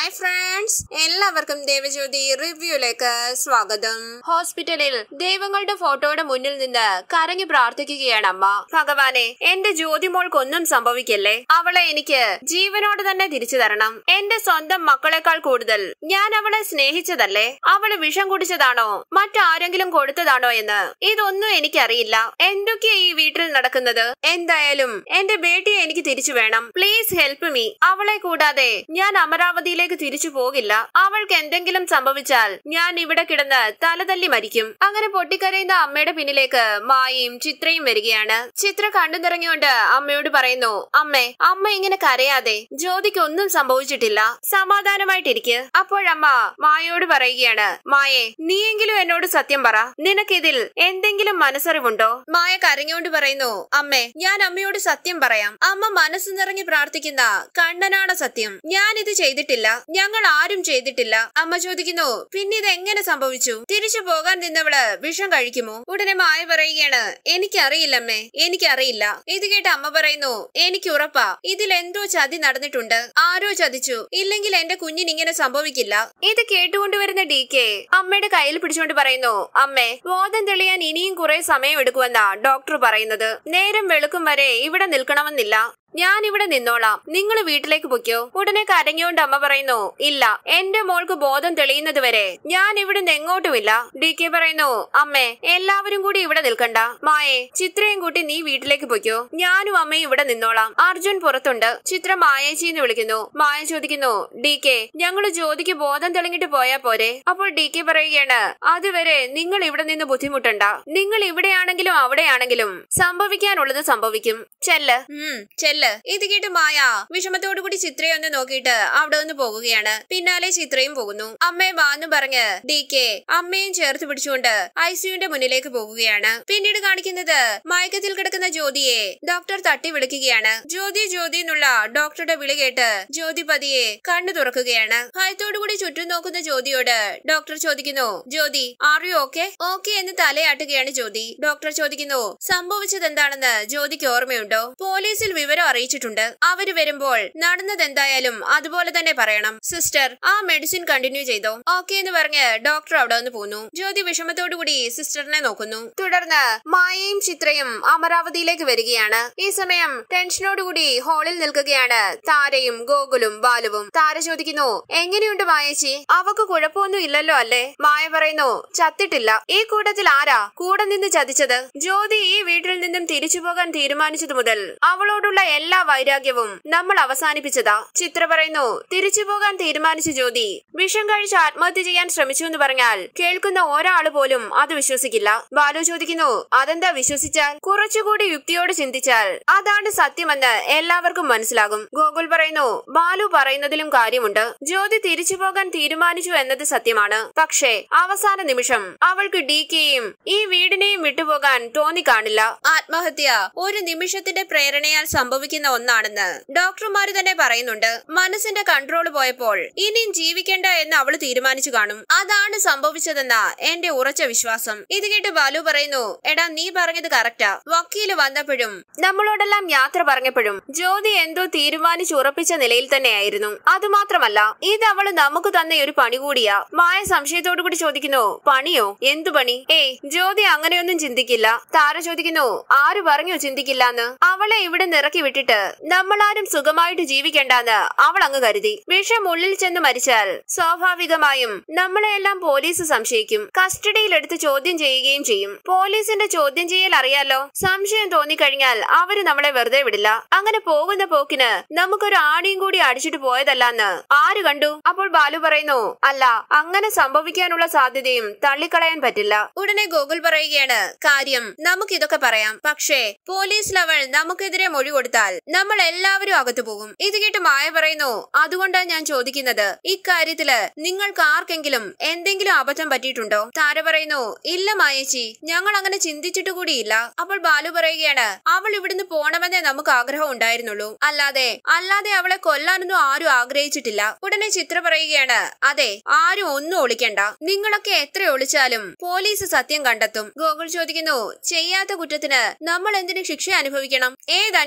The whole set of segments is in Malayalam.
ഹായ് ഫ്രണ്ട്സ് എല്ലാവർക്കും ദേവജ്യോതി റിവ്യൂയിലേക്ക് സ്വാഗതം ഹോസ്പിറ്റലിൽ ദൈവങ്ങളുടെ ഫോട്ടോയുടെ മുന്നിൽ നിന്ന് കരഞ്ഞു പ്രാർത്ഥിക്കുകയാണ് അമ്മ ഭഗവാനെ എന്റെ ജ്യോതിമോൾക്കൊന്നും സംഭവിക്കല്ലേ അവളെ എനിക്ക് ജീവനോട് തന്നെ തിരിച്ചു തരണം എന്റെ സ്വന്തം മക്കളെക്കാൾ കൂടുതൽ ഞാൻ അവളെ സ്നേഹിച്ചതല്ലേ അവള് വിഷം കുടിച്ചതാണോ മറ്റാരെങ്കിലും കൊടുത്തതാണോ എന്ന് ഇതൊന്നും എനിക്കറിയില്ല എന്തൊക്കെയാ ഈ വീട്ടിൽ നടക്കുന്നത് എന്തായാലും എന്റെ ബേട്ടിയെ എനിക്ക് തിരിച്ചു വേണം പ്ലീസ് ഹെൽപ്പ് മീ അവളെ കൂടാതെ ഞാൻ അമരാവതിയിലേക്ക് തിരിച്ചു പോകില്ല അവൾക്ക് എന്തെങ്കിലും സംഭവിച്ചാൽ ഞാൻ ഇവിടെ കിടന്ന് തലതല്ലി മരിക്കും അങ്ങനെ പൊട്ടിക്കരയുന്ന അമ്മയുടെ പിന്നിലേക്ക് മായയും ചിത്രയും വരികയാണ് ചിത്ര കണ്ടു നിറങ്ങിയോണ്ട് അമ്മയോട് പറയുന്നു അമ്മേ അമ്മ ഇങ്ങനെ കരയാതെ ജ്യോതിക്ക് ഒന്നും സംഭവിച്ചിട്ടില്ല സമാധാനമായിട്ടിരിക്ക് അപ്പോഴമ്മ മായയോട് പറയുകയാണ് മായെ നീയെങ്കിലും എന്നോട് സത്യം പറ നിനക്കിതിൽ എന്തെങ്കിലും മനസ്സറിവുണ്ടോ മായ കരഞ്ഞോണ്ട് പറയുന്നു അമ്മേ ഞാൻ അമ്മയോട് സത്യം പറയാം അമ്മ മനസ്സ് നിറങ്ങി പ്രാർത്ഥിക്കുന്ന കണ്ണനാണ് സത്യം ഞാൻ ഇത് ചെയ്തിട്ടില്ല ഞങ്ങൾ ആരും ചെയ്തിട്ടില്ല അമ്മ ചോദിക്കുന്നു പിന്നെ ഇത് എങ്ങനെ സംഭവിച്ചു തിരിച്ചു പോകാൻ നിന്നവള് വിഷം കഴിക്കുമോ ഉടനെ മായ പറയുകയാണ് എനിക്കറിയില്ലമ്മേ എനിക്കറിയില്ല ഇത് കേട്ട് അമ്മ പറയുന്നു എനിക്ക് ഉറപ്പാ ഇതിൽ എന്തോ ചതി നടന്നിട്ടുണ്ട് ആരോ ചതിച്ചു ഇല്ലെങ്കിൽ എന്റെ കുഞ്ഞിന് ഇങ്ങനെ സംഭവിക്കില്ല ഇത് കേട്ടുകൊണ്ടുവരുന്ന ഡി കെ അമ്മയുടെ കയ്യിൽ പിടിച്ചുകൊണ്ട് പറയുന്നു അമ്മേ ബോധം തെളിയാൻ ഇനിയും കുറെ സമയം എടുക്കുമെന്നാ ഡോക്ടർ പറയുന്നത് നേരം വെളുക്കും വരെ ഇവിടെ നിൽക്കണമെന്നില്ല ഞാൻ ഇവിടെ നിന്നോളാം നിങ്ങൾ വീട്ടിലേക്ക് പൊയ്ക്കോ ഉടനെ കരഞ്ഞുകൊണ്ട് അമ്മ പറയുന്നു ഇല്ല എന്റെ മോൾക്ക് ബോധം തെളിയുന്നത് വരെ ഞാൻ ഇവിടുന്ന് എങ്ങോട്ടുമില്ല ഡി കെ പറയുന്നു അമ്മേ എല്ലാവരും കൂടി ഇവിടെ നിൽക്കണ്ട മായെ ചിത്രയും കൂട്ടി നീ വീട്ടിലേക്ക് പൊയ്ക്കോ ഞാനും അമ്മയും ഇവിടെ നിന്നോളാം അർജുൻ പുറത്തുണ്ട് ചിത്ര മായേച്ചി എന്ന് വിളിക്കുന്നു മായ ചോദിക്കുന്നു ഡി കെ ഞങ്ങൾ ജ്യോതിക്ക് ബോധം തെളിഞ്ഞിട്ട് പോയാ പോരെ അപ്പോൾ ഡി കെ പറയുകയാണ് അതുവരെ നിങ്ങൾ ഇവിടെ നിന്ന് ബുദ്ധിമുട്ടണ്ട നിങ്ങൾ ഇവിടെയാണെങ്കിലും അവിടെയാണെങ്കിലും സംഭവിക്കാനുള്ളത് സംഭവിക്കും ചെല്ല് ഉം ചെല്ല് ഇത് കേട്ട് മായ വിഷമത്തോടു കൂടി ചിത്രയെ ഒന്ന് നോക്കിയിട്ട് അവിടെ ഒന്ന് പോകുകയാണ് പിന്നാലെ ചിത്രയും പോകുന്നു അമ്മയെ വാന്നു പറഞ്ഞ് ഡി കെ അമ്മയും ചേർത്ത് പിടിച്ചുകൊണ്ട് ഐസിയുന്റെ മുന്നിലേക്ക് പോകുകയാണ് പിന്നീട് കാണിക്കുന്നത് മയക്കത്തിൽ കിടക്കുന്ന ജ്യോതിയെ ഡോക്ടർ തട്ടി വിളിക്കുകയാണ് ജ്യോതി ജ്യോതി എന്നുള്ള ഡോക്ടറുടെ വിളി കേട്ട് ജ്യോതി പതിയെ കണ്ണു തുറക്കുകയാണ് ഭയത്തോടുകൂടി ചുറ്റും നോക്കുന്ന ജ്യോതിയോട് ഡോക്ടർ ചോദിക്കുന്നു Jyoti are you okay okay എന്ന് തലയാട്ടുകയാണ് ജ്യോതി ഡോക്ടർ ചോദിക്കുന്നു സംഭവിച്ചത് എന്താണെന്ന് ജ്യോതിക്ക് ഓർമ്മയുണ്ടോ പോലീസിൽ വിവരം അറിയിച്ചിട്ടുണ്ട് അവര് വരുമ്പോൾ നടന്നത് എന്തായാലും അതുപോലെ തന്നെ പറയണം സിസ്റ്റർ ആ മെഡിസിൻ കണ്ടിന്യൂ ചെയ്തോ ഓക്കെ എന്ന് പറഞ്ഞ് ഡോക്ടർ അവിടെ നിന്ന് പോന്നു ജ്യോതി വിഷമത്തോടുകൂടി സിസ്റ്ററിനെ നോക്കുന്നു തുടർന്ന് മായയും ചിത്രയും അമരാവതിയിലേക്ക് വരികയാണ് ഈ സമയം ടെൻഷനോടുകൂടി ഹാളിൽ നിൽക്കുകയാണ് താരയും ഗോകുലും ബാലുവും താര ചോദിക്കുന്നു എങ്ങനെയുണ്ട് മായേച്ചി അവക്ക് കുഴപ്പമൊന്നും ഇല്ലല്ലോ അല്ലേ മായ പറയുന്നു ചത്തിട്ടില്ല ഈ കൂട്ടത്തിൽ ആരാ കൂടെ നിന്ന് ചതിച്ചത് ജ്യോതി ഈ വീട്ടിൽ നിന്നും തിരിച്ചു പോകാൻ തീരുമാനിച്ചതു മുതൽ അവളോടുള്ള എല്ലാ വൈരാഗ്യവും നമ്മൾ അവസാനിപ്പിച്ചതാ ചിത്ര പറയുന്നു തിരിച്ചു പോകാൻ തീരുമാനിച്ച ജ്യോതി വിഷം കഴിച്ച് ആത്മഹത്യ ചെയ്യാൻ ശ്രമിച്ചു എന്ന് പറഞ്ഞാൽ കേൾക്കുന്ന ഒരാൾ പോലും അത് വിശ്വസിക്കില്ല ബാലു ചോദിക്കുന്നു അതെന്താ വിശ്വസിച്ചാൽ കുറച്ചുകൂടി യുക്തിയോട് ചിന്തിച്ചാൽ അതാണ് സത്യമെന്ന് എല്ലാവർക്കും മനസ്സിലാകും ഗോകുൽ പറയുന്നു ബാലു പറയുന്നതിലും കാര്യമുണ്ട് ജ്യോതി തിരിച്ചു പോകാൻ തീരുമാനിച്ചു എന്നത് സത്യമാണ് പക്ഷേ അവസാന നിമിഷം അവൾക്ക് ഡി കെയും ഈ വീടിനെയും വിട്ടുപോകാൻ തോന്നിക്കാണില്ല ആത്മഹത്യ ഒരു നിമിഷത്തിന്റെ പ്രേരണയാൽ സംഭവിക്കുന്ന ഒന്നാണെന്ന് ഡോക്ടർമാർ തന്നെ പറയുന്നുണ്ട് മനസ്സിന്റെ കൺട്രോൾ പോയപ്പോൾ ഇനിയും ജീവിക്കേണ്ട എന്ന് അവള് തീരുമാനിച്ചു കാണും അതാണ് സംഭവിച്ചതെന്ന എന്റെ ഉറച്ച വിശ്വാസം ഇത് കേട്ട് ബാലു പറയുന്നു എടാ നീ പറഞ്ഞത് കറക്റ്റാ വക്കീല് വന്നപ്പോഴും നമ്മളോടെല്ലാം യാത്ര പറഞ്ഞപ്പോഴും ജ്യോതി എന്തോ തീരുമാനിച്ചു ഉറപ്പിച്ച നിലയിൽ തന്നെയായിരുന്നു അതുമാത്രമല്ല ഇത് അവള് നമുക്ക് തന്ന ഒരു പണി കൂടിയാ മായ സംശയത്തോടു കൂടി ചോദിക്കുന്നു പണിയോ എന്തു പണി ഏയ് ജ്യോതി അങ്ങനെയൊന്നും ചിന്തിക്കില്ല താര ചോദിക്കുന്നു ആര് പറഞ്ഞു ചിന്തിക്കില്ലാന്ന് അവളെ ഇവിടെ നിറക്കി വിട്ടിട്ട് നമ്മളാരും സുഖമായിട്ട് ജീവിക്കണ്ടെന്ന് അവൾ അങ്ങ് കരുതി വിഷം ഉള്ളിൽ ചെന്ന് മരിച്ചാൽ സ്വാഭാവികമായും നമ്മളെയെല്ലാം പോലീസ് സംശയിക്കും കസ്റ്റഡിയിലെടുത്ത് ചോദ്യം ചെയ്യുകയും ചെയ്യും പോലീസിന്റെ ചോദ്യം ചെയ്യൽ അറിയാലോ സംശയം തോന്നിക്കഴിഞ്ഞാൽ അവര് നമ്മളെ വെറുതെ വിടില്ല അങ്ങനെ പോകുന്ന പോക്കിന് നമുക്കൊരു ആണിയും കൂടി അടിച്ചിട്ട് പോയതല്ലാന്ന് ആര് കണ്ടു അപ്പോൾ ബാലു പറയുന്നു അല്ല അങ്ങനെ സംഭവിക്കാനുള്ള സാധ്യതയും തള്ളിക്കളയാൻ പറ്റില്ല ഉടനെ ഗോകുൽ പറയുകയാണ് കാര്യം നമുക്കിതൊക്കെ പറയാം പക്ഷേ പോലീസിൽ അവൾ നമുക്കെതിരെ മൊഴി കൊടുത്താൽ നമ്മൾ എല്ലാവരും അകത്തു പോകും ഇത് കേട്ട് മായ പറയുന്നു അതുകൊണ്ടാണ് ഞാൻ ചോദിക്കുന്നത് ഇക്കാര്യത്തില് നിങ്ങൾക്ക് ആർക്കെങ്കിലും എന്തെങ്കിലും അബദ്ധം പറ്റിയിട്ടുണ്ടോ താര പറയുന്നു ഇല്ല മായേച്ചി ഞങ്ങൾ അങ്ങനെ ചിന്തിച്ചിട്ട് കൂടിയില്ല അപ്പോൾ ബാലു പറയുകയാണ് അവൾ ഇവിടുന്ന് പോണമെന്നേ നമുക്ക് ആഗ്രഹം ഉണ്ടായിരുന്നുള്ളൂ അല്ലാതെ അല്ലാതെ അവളെ കൊല്ലാനൊന്നും ആരും ആഗ്രഹിച്ചിട്ടില്ല ഉടനെ ചിത്ര പറയുകയാണ് അതെ ആരും ഒന്നും ഒളിക്കണ്ട നിങ്ങളൊക്കെ എത്ര ഒളിച്ചാലും പോലീസ് സത്യം കണ്ടെത്തും ഗോകുൽ ചോദിക്കുന്നു ചെയ്യാത്ത കുറ്റത്തിന് നമ്മൾ എന്തിനു ശിക്ഷ അനുഭവിക്കണം ഏത് അന്വേഷണവും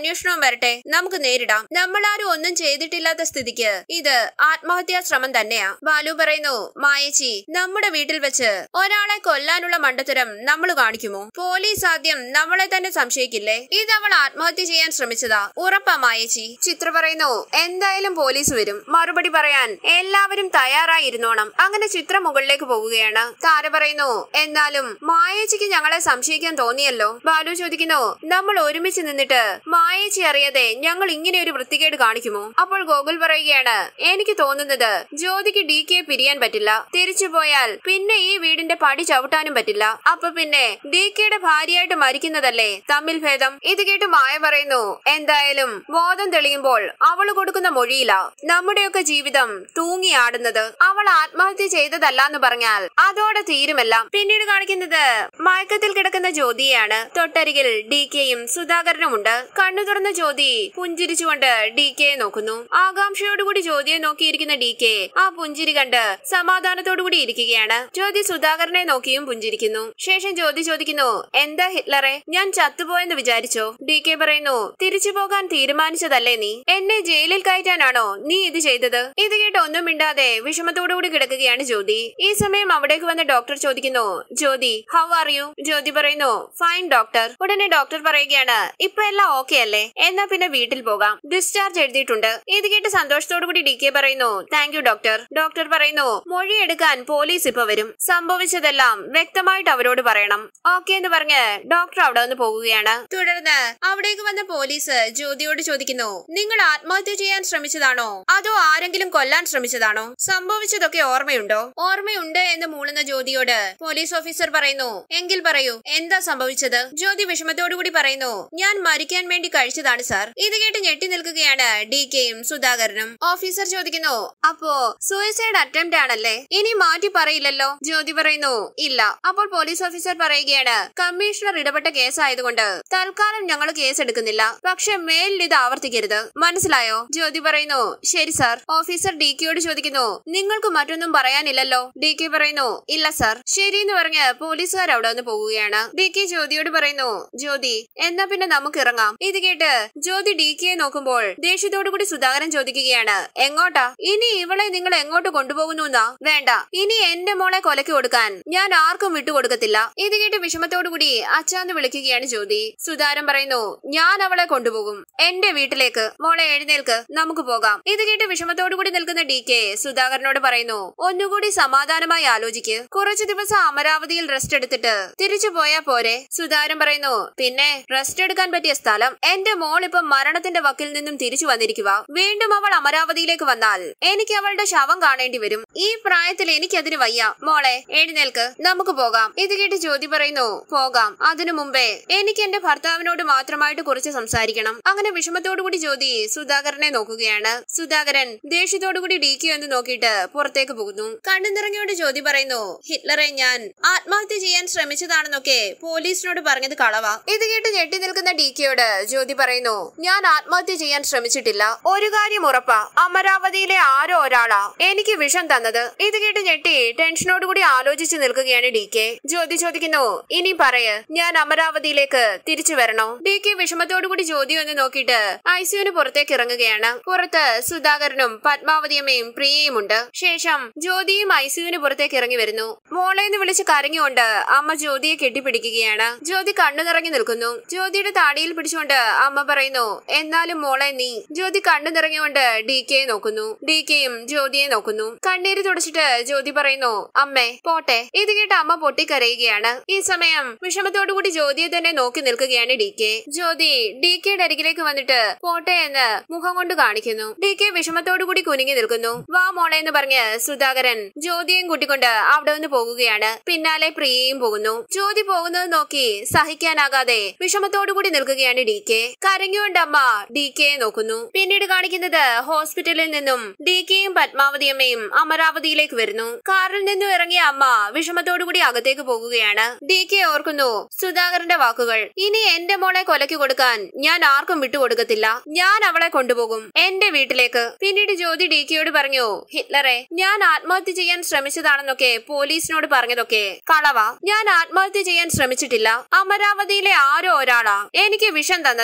വരട്ടെ നമുക്ക് നേരിടാം നമ്മളാരും ഒന്നും ചെയ്തിട്ടില്ലാത്ത സ്ഥിതിക്ക് ഇത് ആത്മഹത്യാ ശ്രമം തന്നെയാ ബാലു പറയുന്നു മായേച്ചി നമ്മുടെ വീട്ടിൽ വെച്ച് ഒരാളെ കൊല്ലാനുള്ള മണ്ടത്തരം നമ്മൾ കാണിക്കുമോ പോലീസ് ആദ്യം നമ്മളെ തന്നെ സംശയിക്കില്ലേ ഇത് അവൾ ആത്മഹത്യ ചെയ്യാൻ ശ്രമിച്ചതാ ഉറപ്പാ മായേച്ചി ചിത്ര പറയുന്നു എന്തായാലും പോലീസ് വരും മറുപടി പറയാൻ എല്ലാവരും തയ്യാറായിരുന്നോണം അങ്ങനെ ചിത്ര മുകളിലേക്ക് പോകുകയാണ് താര പറയുന്നു എന്നാലും മായേച്ചിക്ക് ഞങ്ങളെ സംശയിക്കാൻ തോന്നിയല്ലോ ബാലു ചോദിക്കുന്നു നമ്മൾ ഒരുമിച്ച് നിന്നിട്ട് മായേച്ചി അറിയാതെ ഞങ്ങൾ ഇങ്ങനെ ഒരു വൃത്തികേട് കാണിക്കുമോ അപ്പോൾ ഗോകുൽ പറയുകയാണ് എനിക്ക് തോന്നുന്നത് ജ്യോതിക്ക് ഡി കെ പിരിയാൻ പറ്റില്ല തിരിച്ചു പോയാൽ പിന്നെ ഈ വീടിന്റെ പടി ചവിട്ടാനും പറ്റില്ല അപ്പൊ പിന്നെ ഡി കെയുടെ ഭാര്യയായിട്ട് മരിക്കുന്നതല്ലേ തമ്മിൽ ഭേദം ഇത് കേട്ട് മായ പറയുന്നു എന്തായാലും ബോധം തെളിയുമ്പോൾ അവള് കൊടുക്കുന്ന മൊഴിയില നമ്മുടെയൊക്കെ ജീവിതം തൂങ്ങിയാടുന്നത് അവൾ ആത്മഹത്യ ചെയ്തതല്ലാന്ന് പറഞ്ഞാൽ അതോടെ തീരുമെല്ലാം പിന്നീട് കാണിക്കുന്നത് മയക്കത്തിൽ കിടക്കുന്ന ജ്യോതിയാണ് തൊട്ടരികിൽ ഡി കെയും സുധാകരനുമുണ്ട് കണ്ണു തുറന്ന ജ്യോതി പുഞ്ചിരിച്ചുകൊണ്ട് ഡി കെയെ നോക്കുന്നു ആകാംക്ഷയോടുകൂടി ജ്യോതിയെ നോക്കിയിരിക്കുന്ന ഡി കെ ആ പുഞ്ചിരി കണ്ട് സമാധാനത്തോടുകൂടി ഇരിക്കുകയാണ് ജ്യോതി സുധാകരനെ നോക്കിയും പുഞ്ചിരിക്കുന്നു ശേഷം ജ്യോതി ചോദിക്കുന്നു എന്താ ഹിറ്റ്ലറെ ഞാൻ ചത്തുപോയെന്ന് വിചാരിച്ചോ ഡി കെ പറയുന്നു തിരിച്ചു പോകാൻ തീരുമാനിച്ചതല്ലേ നീ എന്നെ ജയിലിൽ കയറ്റാനാണോ നീ ഇത് ചെയ്തത് ഇത് കേട്ട് ഒന്നും മിണ്ടാതെ വിഷമത്തോടുകൂടി കിടക്കുകയാണ് ജ്യോതി ഈ സമയം അവിടേക്ക് വന്ന ഡോക്ടർ ചോദിക്കുന്നു Jyoti how are you Jyoti പറയുന്നു ഫൈൻ ഡോക്ടർ ഉടനെ ഡോക്ടർ പറയുകയാണ് ഇപ്പൊ എല്ലാം ഓക്കെ അല്ലേ എന്നാ പിന്നെ വീട്ടിൽ പോകാം ഡിസ്ചാർജ് എഴുതിയിട്ടുണ്ട് ഇത് കേട്ട് സന്തോഷത്തോടു കൂടി ഡി കെ പറയുന്നു താങ്ക് യു ഡോക്ടർ ഡോക്ടർ പറയുന്നു മൊഴിയെടുക്കാൻ പോലീസ് ഇപ്പൊ വരും സംഭവിച്ചതെല്ലാം വ്യക്തമായിട്ട് അവരോട് പറയണം ഓക്കെ എന്ന് പറഞ്ഞ് ഡോക്ടർ അവിടെ നിന്ന് പോകുകയാണ് തുടർന്ന് അവിടേക്ക് വന്ന പോലീസ് ജ്യോതിയോട് ചോദിക്കുന്നു നിങ്ങൾ ആത്മഹത്യ ചെയ്യാൻ ശ്രമിച്ചതാണോ അതോ ആരെങ്കിലും കൊല്ലാൻ ശ്രമിച്ചതാണോ സംഭവിച്ചതൊക്കെ ഓർമ്മയുണ്ടോ ഓർമ്മയുണ്ട് എന്ന് മൂളുന്ന ജ്യോതിയോട് പോലീസ് ഓഫീസർ പറയുന്നു എങ്കിൽ പറയൂ എന്താ സംഭവിച്ചത് ജ്യോതി വിഷമത്തോടുകൂടി പറയുന്നു ഞാൻ മരിക്കാൻ വേണ്ടി കഴിച്ചതാണ് സാർ ഇത് കേട്ട് ഞെട്ടി നിൽക്കുകയാണ് ഡി കെയും സുധാകരനും ഓഫീസർ ചോദിക്കുന്നു അപ്പോ സൂയിസൈഡ് അറ്റംപ്റ്റ് ആണല്ലേ ഇനി മാറ്റി പറയില്ലല്ലോ ജ്യോതി പറയുന്നു ഇല്ല അപ്പോൾ പോലീസ് ഓഫീസർ പറയുകയാണ് കമ്മീഷണർ ഇടപെട്ട കേസ് ആയതുകൊണ്ട് തൽക്കാലം ഞങ്ങൾ കേസ് എടുക്കുന്നില്ല പക്ഷെ മേലിൽ ഇത് ആവർത്തിക്കരുത് മനസ്സിലായോ ജ്യോതി പറയുന്നു ശരി സാർ ഓഫീസർ ഡി കെയോട് ചോദിക്കുന്നു നിങ്ങൾക്ക് മറ്റൊന്നും പറയാനില്ലല്ലോ ഡി കെ പറയുന്നു ഇല്ല സാർ ശരി എന്ന് പറഞ്ഞ് പോലീസുകാർ അവിടെ നിന്ന് പോവുകയാണ് ഡി കെ ജ്യോതിയോട് പറയുന്നു ജ്യോതി എന്നാ പിന്നെ നമുക്ക് ഇറങ്ങാം ഇത് കേട്ട് ജ്യോതി ഡി കെയെ നോക്കുമ്പോൾ ദേഷ്യത്തോടു കൂടി സുധാകരൻ ചോദിക്കുകയാണ് എങ്ങോട്ടാ ഇനി ഇവളെ നിങ്ങൾ എങ്ങോട്ട് കൊണ്ടുപോകുന്നു വേണ്ട ഇനി എന്റെ മോളെ കൊലക്ക് കൊടുക്കാൻ ഞാൻ ആർക്കും വിട്ടുകൊടുക്കത്തില്ല ഇത് കേട്ട് വിഷമത്തോടു കൂടി അച്ചാന്ന് വിളിക്കുകയാണ് ജ്യോതി സുധാരൻ പറയുന്നു ഞാൻ അവളെ കൊണ്ടുപോകും എന്റെ വീട്ടിലേക്ക് മോളെ എഴുന്നേൽക്ക് നമുക്ക് പോകാം ഇത് കേട്ട് വിഷമത്തോടു കൂടി നിൽക്കുന്ന ഡി കെ സുധാകരനോട് പറയുന്നു ഒന്നുകൂടി സമാധാനമായി ആലോചിക്ക് കുറച്ചു ദിവസം അമരാവതിയിൽ റെസ്റ്റ് എടുത്തിട്ട് തിരിച്ചു പോയാ പോരെ സുധാരൻ പറയുന്നു പിന്നെ റെസ്റ്റ് എടുക്കാൻ പറ്റിയ സ്ഥലം എന്റെ മോൾ ഇപ്പൊ മരണത്തിന്റെ വക്കിൽ നിന്നും തിരിച്ചു വന്നിരിക്കുക വീണ്ടും അവൾ അമരാവതിയിലേക്ക് വന്നാൽ എനിക്ക് അവളുടെ ശവം കാണേണ്ടി വരും ഈ പ്രായത്തിൽ എനിക്കതിന് വയ്യ മോളെ എഴുന്നേൽക്ക് നമുക്ക് പോകാം ഇത് കേട്ട് ജ്യോതി പറയുന്നു പോകാം അതിനു മുമ്പേ എനിക്ക് എന്റെ ഭർത്താവിനോട് മാത്രമായിട്ട് കുറച്ച് സംസാരിക്കണം അങ്ങനെ വിഷമത്തോടുകൂടി ജ്യോതി സുധാകരനെ നോക്കുകയാണ് സുധാകരൻ ദേഷ്യത്തോടുകൂടി ഡി കെ എന്ന് നോക്കിയിട്ട് പുറത്തേക്ക് പോകുന്നു കണ്ണു നിറങ്ങിയോട് ജ്യോതി പറയുന്നു ഹിറ്റ്ലറെ ഞാൻ ആത്മഹത്യ ചെയ്യാൻ ശ്രമിച്ചതാണെന്നൊക്കെ പോലീസിനോട് പറഞ്ഞത് കളവാ ഇത് കേട്ട് ഞെട്ടി നിൽക്കുന്ന ഡി കെയോട് ജ്യോതി പറയുന്നു ഞാൻ ആത്മഹത്യ ചെയ്യാൻ ശ്രമിച്ചിട്ടില്ല ഒരു കാര്യം ഉറപ്പാ അമരാവതിയിലെ ആരോ ഒരാളാ എനിക്ക് വിഷം തന്നത് ഇത് കേട്ട് ഞെട്ടി ടെൻഷനോടുകൂടി ആലോചിച്ച് നിൽക്കുകയാണ് ഡി കെ ജ്യോതി ചോദിക്കുന്നു ഇനി പറയ് ഞാൻ അമരാവതിയിലേക്ക് തിരിച്ചു വരണോ ഡി കെ വിഷമത്തോടുകൂടി ജ്യോതി ഒന്ന് നോക്കിയിട്ട് ഐസിയുന് പുറത്തേക്ക് ഇറങ്ങുകയാണ് പുറത്ത് സുധാകരനും പത്മാവതിയമ്മയും പ്രിയയും ഉണ്ട് ശേഷം ജ്യോതിയും ഐസിയുന് പുറത്തേക്ക് ഇറങ്ങി വരുന്നു മോളേന്ന് വിളിച്ച് കരഞ്ഞുകൊണ്ട് അമ്മ ജ്യോതിയെ കെട്ടിപ്പിടിക്കുകയാണ് ജ്യോതി കണ്ണു നിറങ്ങി നിൽക്കുന്നു ജ്യോതിയുടെ താടിയിൽ പിടിച്ചുകൊണ്ട് അമ്മ പറയുന്നു എന്നാലും മോളെ നീ ജ്യോതി കണ്ണു നിറങ്ങിക്കൊണ്ട് ഡി കെയെ നോക്കുന്നു ഡി കെയും ജ്യോതിയെ നോക്കുന്നു കണ്ണീര് തുടച്ചിട്ട് ജ്യോതി പറയുന്നു അമ്മേ പോട്ടെ ഇത് കേട്ട് അമ്മ പൊട്ടിക്കരയുകയാണ് ഈ സമയം വിഷമത്തോടുകൂടി ജ്യോതിയെ തന്നെ നോക്കി നിൽക്കുകയാണ് ഡി കെ ജ്യോതി ഡി കെയുടെ അരികിലേക്ക് വന്നിട്ട് പോട്ടെ എന്ന് മുഖം കൊണ്ട് കാണിക്കുന്നു ഡി കെ വിഷമത്തോടുകൂടി കുനിങ്ങി നിൽക്കുന്നു വാ മോളെ എന്ന് പറഞ്ഞ് സുധാകരൻ ജ്യോതിയും കൂട്ടിക്കൊണ്ട് അവിടെ നിന്ന് പോകുകയാണ് പിന്നാലെ പ്രിയയും പോകുന്നു ജ്യോതി പോകുന്നത് നോക്കി സഹിക്കാനാകാതെ വിഷമത്തോടുകൂടി നിൽക്കുകയാണ് ഡി കെ കരഞ്ഞുകൊണ്ട് അമ്മ ഡി കെയെ നോക്കുന്നു പിന്നീട് കാണിക്കുന്നത് ഹോസ്പിറ്റലിൽ നിന്നും ഡി കെയും പത്മാവതിയമ്മയും അമരാവതിയിലേക്ക് വരുന്നു കാറിൽ നിന്നും ഇറങ്ങിയ അമ്മ വിഷമത്തോടുകൂടി അകത്തേക്ക് പോകുകയാണ് ഡി കെ ഓർക്കുന്നു സുധാകരന്റെ വാക്കുകൾ ഇനി എന്റെ മോളെ കൊലയ്ക്ക് കൊടുക്കാൻ ഞാൻ ആർക്കും വിട്ടുകൊടുക്കത്തില്ല ഞാൻ അവളെ കൊണ്ടുപോകും എന്റെ വീട്ടിലേക്ക് പിന്നീട് ജ്യോതി ഡി കെയോട് പറഞ്ഞു ഹിറ്റ്ലറെ ഞാൻ ആത്മഹത്യ ചെയ്യാൻ ശ്രമിച്ചതാണെന്നൊക്കെ പോലീസിനോട് പറഞ്ഞതൊക്കെ കളവാ ഞാൻ ആത്മഹത്യ ചെയ്യാൻ ശ്രമിച്ചിട്ടില്ല അമരാവതിയിലെ ആരോ ഒരാളാ എനിക്ക് വിഷം തന്നത് തുടർന്ന്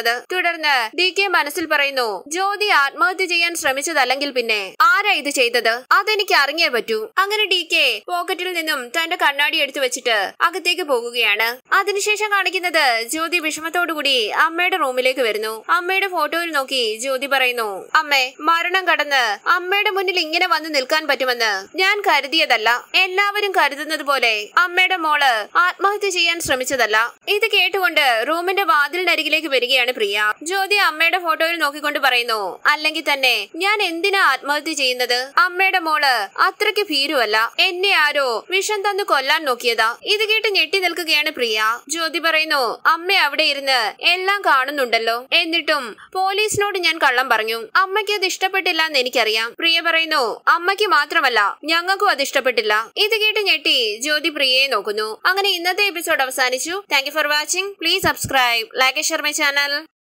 തുടർന്ന് ഡി കെ മനസ്സിൽ പറയുന്നു ജ്യോതി ആത്മഹത്യ ചെയ്യാൻ ശ്രമിച്ചതല്ലെങ്കിൽ പിന്നെ ആരാ ഇത് ചെയ്തത് അതെനിക്ക് അറിഞ്ഞേ പറ്റൂ അങ്ങനെ ഡി കെ പോക്കറ്റിൽ നിന്നും തന്റെ കണ്ണാടി എടുത്തു വെച്ചിട്ട് അകത്തേക്ക് പോകുകയാണ് അതിനുശേഷം കാണിക്കുന്നത് ജ്യോതി വിഷമത്തോടുകൂടി അമ്മയുടെ റൂമിലേക്ക് വരുന്നു അമ്മയുടെ ഫോട്ടോയിൽ നോക്കി ജ്യോതി പറയുന്നു അമ്മേ മരണം കടന്ന് അമ്മയുടെ മുന്നിൽ ഇങ്ങനെ വന്ന് നിൽക്കാൻ പറ്റുമെന്ന് ഞാൻ കരുതിയതല്ല എല്ലാവരും കരുതുന്നത് പോലെ അമ്മയുടെ മോള് ആത്മഹത്യ ചെയ്യാൻ ശ്രമിച്ചതല്ല ഇത് കേട്ടുകൊണ്ട് റൂമിന്റെ വാതിലിനരികിലേക്ക് വരികയാണ് പ്രിയ ജ്യോതി അമ്മയുടെ ഫോട്ടോയിൽ നോക്കിക്കൊണ്ട് പറയുന്നു അല്ലെങ്കിൽ തന്നെ ഞാൻ എന്തിനാ ആത്മഹത്യ ചെയ്യുന്നത് അമ്മയുടെ മോള് അത്രയ്ക്ക് ഭീരുവല്ല എന്നെ ആരോ വിഷം തന്നു കൊല്ലാൻ നോക്കിയതാ ഇത് കേട്ട് ഞെട്ടി നിൽക്കുകയാണ് പ്രിയ ജ്യോതി പറയുന്നു അമ്മ അവിടെ ഇരുന്ന് എല്ലാം കാണുന്നുണ്ടല്ലോ എന്നിട്ടും പോലീസിനോട് ഞാൻ കള്ളം പറഞ്ഞു അമ്മയ്ക്ക് അത് ഇഷ്ടപ്പെട്ടില്ല എന്ന് എനിക്കറിയാം പ്രിയ പറയുന്നു അമ്മയ്ക്ക് മാത്രമല്ല ഞങ്ങൾക്കും അത് ഇഷ്ടപ്പെട്ടില്ല ഇത് കേട്ട് ഞെട്ടി ജ്യോതി പ്രിയയെ നോക്കുന്നു അങ്ങനെ ഇന്നത്തെ എപ്പിസോഡ് അവസാനിച്ചു thank you for watching please subscribe like share my channel